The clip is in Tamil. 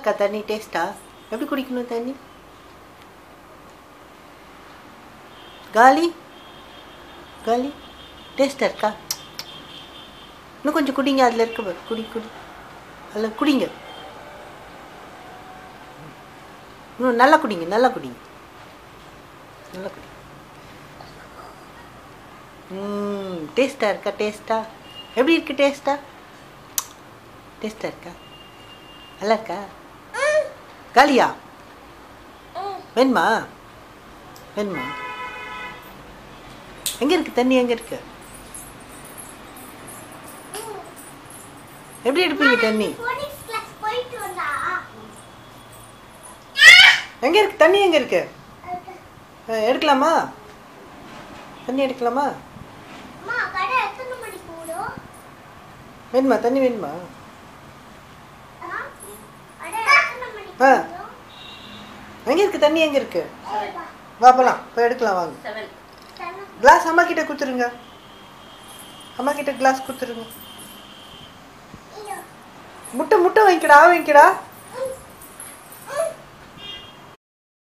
இருக்கா தண்ணி டேஸ்டா எப்படி குடிக்கணும் தண்ணி காலி காலி டேஸ்டா இருக்கா இன்னும் கொஞ்சம் குடிங்க அதில் இருக்க பாரு. குடி குடி அதில் குடிங்க இன்னும் நல்லா குடிங்க நல்லா குடிங்க நல்லா குடி ம் டேஸ்டா இருக்கா டேஸ்டா எப்படி இருக்கு டேஸ்டா டேஸ்டா இருக்கா நல்லா இருக்கா காலியா வேணுமா வேணுமா எங்க இருக்கு தண்ணி எங்க இருக்கு எப்படி எடுப்பீங்க தண்ணி போனிக்ஸ் கிளாஸ் போயிட்டு வந்தா எங்க இருக்கு தண்ணி எங்க இருக்கு அஹ், எடுக்கலாமா தண்ணி எடுக்கலாமா அம்மா கடை எத்தனை மணிக்கு விடும் வேணுமா தண்ணி வேணுமா கடை எத்தனை மணிக்கு ஆ. விடும் எங்க இருக்கு தண்ணி எங்க இருக்கு ஏய்ப்பா, வா போலாம் போய் எடுக்கலாம் வாங்க தண்ணி. கிளாஸ் அம்மா கிட்ட கொடுத்துருங்க அம்மா கிட்ட கிளாஸ் கொடுத்துருங்க இதோ. முட்டை முட்டை வாங்கிக்கடா வாங்கிக்கடா